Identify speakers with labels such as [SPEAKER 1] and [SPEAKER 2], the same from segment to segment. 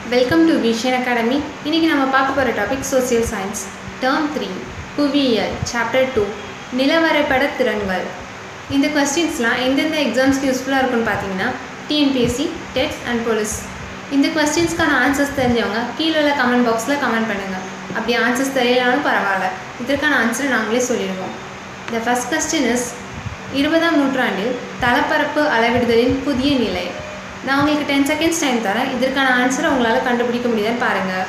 [SPEAKER 1] welcome to vision academy இன்றைக்கி நம்ம பார்க்க போகிற topic social science term three புவியியல் சாப்டர் டூ நிலவரைபட திறன்கள் இந்த கொஸ்டின்ஸ்லாம் எந்தெந்த எக்ஸாம்ஸ்க்கு யூஸ்ஃபுல்லாக இருக்குன்னு பார்த்தீங்கன்னா டிஎன்பிஎஸ்சி டெட் அண்ட் போலீஸ் இந்த கொஸ்டின்ஸ்க்கான ஆன்சர்ஸ் தெரிஞ்சவங்க கீழே உள்ள கமெண்ட் பாக்ஸில் கமெண்ட் பண்ணுங்கள் அப்படி ஆன்சர்ஸ் தெரியலனாலும் பரவாயில்ல இதற்கான ஆன்சரை நாங்களே சொல்லிடுவோம் த ஃபஸ்ட் கொஸ்டின் இஸ் இருபதாம் நூற்றாண்டில் தளப்பரப்பு அளவிடுதலின் புதிய நிலை நான் உங்களுக்கு டென் செகண்ட்ஸ் டைம் தரேன் இதற்கான ஆன்சரை உங்களால் கண்டுபிடிக்க முடியுதான்னு பாருங்கள்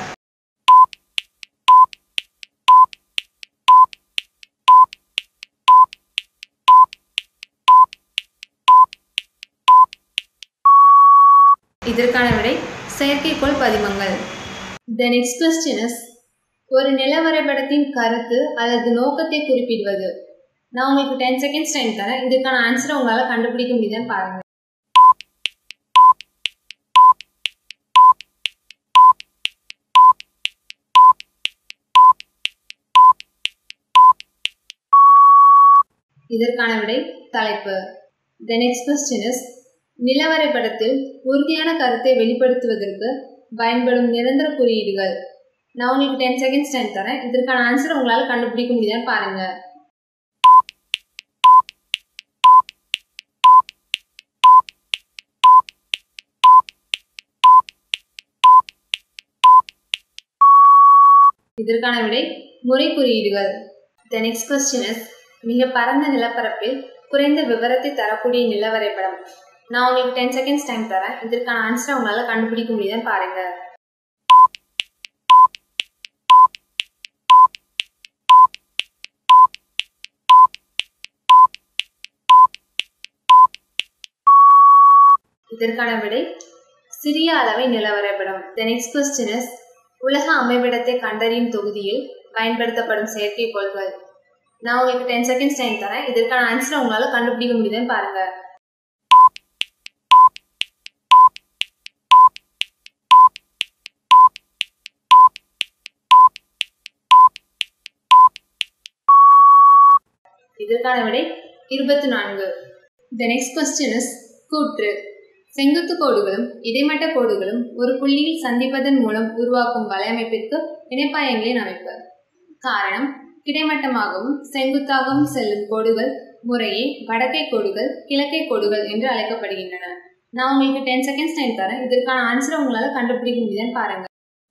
[SPEAKER 1] இதற்கான விடை செயற்கைக்கோள் பதிமங்கள் த நெக்ஸ்ட் கொஸ்டின் இஸ் ஒரு நிலவரைபடத்தின் கருத்து அல்லது நோக்கத்தை குறிப்பிடுவது நான் உங்களுக்கு டென் செகண்ட்ஸ் டைம் தரேன் இதுக்கான ஆன்சரை உங்களால் கண்டுபிடிக்க முடியுதான்னு பாருங்கள் இதற்கான விடை தலைப்பு த நெக்ஸ்ட் கொஸ்டின் இஸ் நிலவரைபடத்தில் உறுதியான கருத்தை வெளிப்படுத்துவதற்கு பயன்படும் நிரந்தர குறியீடுகள் நான் உங்களுக்கு டென் செகண்ட்ஸ் டைம் தரேன் இதற்கான ஆன்சர் உங்களால் கண்டுபிடிக்க முடியுதான்னு பாருங்க இதற்கான விடை முறை குறியீடுகள் த நெக்ஸ்ட் கொஸ்டின் இஸ் மிக பரந்த நிலப்பரப்பில் குறைந்த விவரத்தை தரக்கூடிய நிலவரைபடம் நான் உங்களுக்கு டென் செகண்ட்ஸ் டைம் தரேன் இதற்கான ஆன்சரை உங்களால் கண்டுபிடிக்க முடியுதுன்னு பாருங்க இதற்கான விடை சிறிய அளவை நிலவரைபடம் த நெக்ஸ்ட் கொஸ்டின் இஸ் உலக அமைவிடத்தை கண்டறியும் தொகுதியில் பயன்படுத்தப்படும் செயற்கைக்கோள்கள் நான் உங்களுக்கு டென் செகண்ட்ஸ் டைம் தரேன் இதற்கான ஆன்சரை உங்களால் கண்டுபிடிக்க முடியுதுன்னு பாருங்க இதற்கான விடை இருபத்தி நான்கு த நெக்ஸ்ட் கொஸ்டின் இஸ் கூற்று செங்குத்து கோடுகளும் இடைமட்ட கோடுகளும் ஒரு புள்ளியில் சந்திப்பதன் மூலம் உருவாக்கும் வலையமைப்பிற்கு இணைப்பாயங்களின் அமைப்பு காரணம் கிடைமட்டமாகவும் செங்குத்தாகவும் செல்லும் கோடுகள் முறையே வடக்கை கோடுகள் கிழக்கை கோடுகள் என்று அழைக்கப்படுகின்றன நான் உங்களுக்கு டென் செகண்ட்ஸ் டைம் தரேன் இதற்கான ஆன்சரை உங்களால் கண்டுபிடிக்க முடியுதுன்னு பாருங்க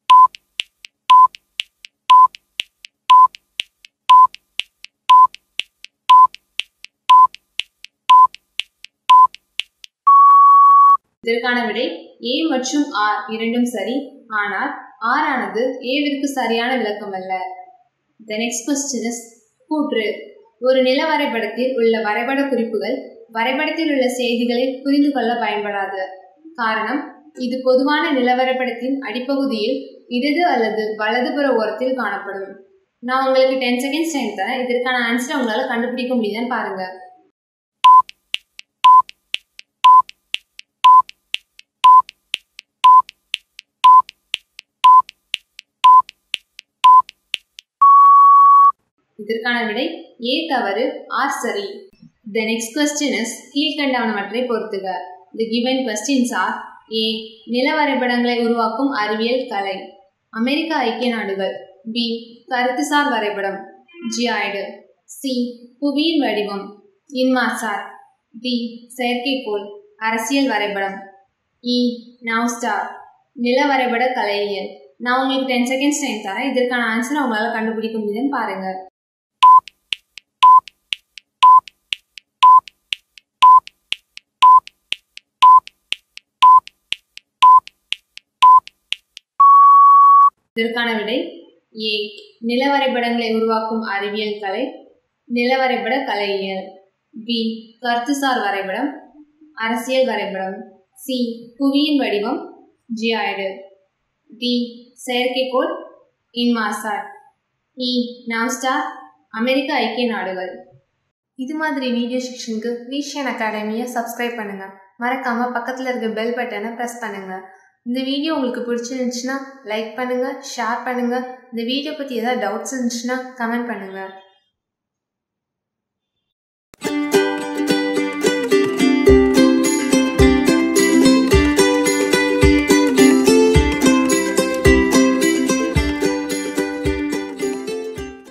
[SPEAKER 1] இதற்கான விடை ஏ மற்றும் ஆர் இரண்டும் சரி ஆனால் ஆர் ஆனது ஏவிற்கு சரியான விளக்கம் அல்ல த நெக்ஸ்ட் கொஸ்டின் இஸ் கூற்று ஒரு நில வரைபடத்தில் உள்ள வரைபட குறிப்புகள் வரைபடத்தில் உள்ள செய்திகளை புரிந்து கொள்ள பயன்படாது காரணம் இது பொதுவான நிலவரைபடத்தின் அடிப்பகுதியில் இடது அல்லது வலதுபுற ஓரத்தில் காணப்படும் நான் உங்களுக்கு டென் செகண்ட்ஸ் டைம் தரேன் இதற்கான ஆன்சரை உங்களால் கண்டுபிடிக்க முடியுதான்னு பாருங்க இதற்கான விடை ஏ தவறு ஆர் சரி த நெக்ஸ்ட் கொஸ்டின் இஸ் கீழ்கண்டவனவற்றை பொறுத்துக the given questions are a நில வரைபடங்களை உருவாக்கும் அறிவியல் கலை அமெரிக்க ஐக்கிய நாடுகள் பி கருத்துசார் வரைபடம் ஜியாய்டு சி புவியின் வடிவம் இன்மாசார் டி செயற்கைக்கோள் அரசியல் வரைபடம் இ நவ்ஸ்டார் நில வரைபட கலையியல் நான் உங்களுக்கு டென் செகண்ட்ஸ் டைம் தரேன் இதற்கான ஆன்சரை உங்களால் கண்டுபிடிக்க முடியுதுன்னு பாருங்கள் இதற்கான விடை ஏ நில வரைபடங்களை உருவாக்கும் அறிவியல் கலை நிலவரைபட கலையியல் பி கருத்துசார் வரைபடம் அரசியல் வரைபடம் சி புவியின் வடிவம் ஜியாய்டு டி செயற்கைக்கோள் இன்மாசாட் இ நவ்ஸ்டார் அமெரிக்க ஐக்கிய நாடுகள் இது மாதிரி வீடியோ செக்ஷனுக்கு விஷன் அகாடமியை சப்ஸ்கிரைப் பண்ணுங்கள் மறக்காமல் பக்கத்தில் இருக்க பெல் பட்டனை ப்ரெஸ் பண்ணுங்கள் இந்த வீடியோ உங்களுக்கு பிடிச்சிருந்துச்சுன்னா லைக் பண்ணுங்கள் ஷேர் பண்ணுங்கள் இந்த வீடியோ பற்றி ஏதாவது டவுட்ஸ் இருந்துச்சுன்னா கமெண்ட் பண்ணுங்கள்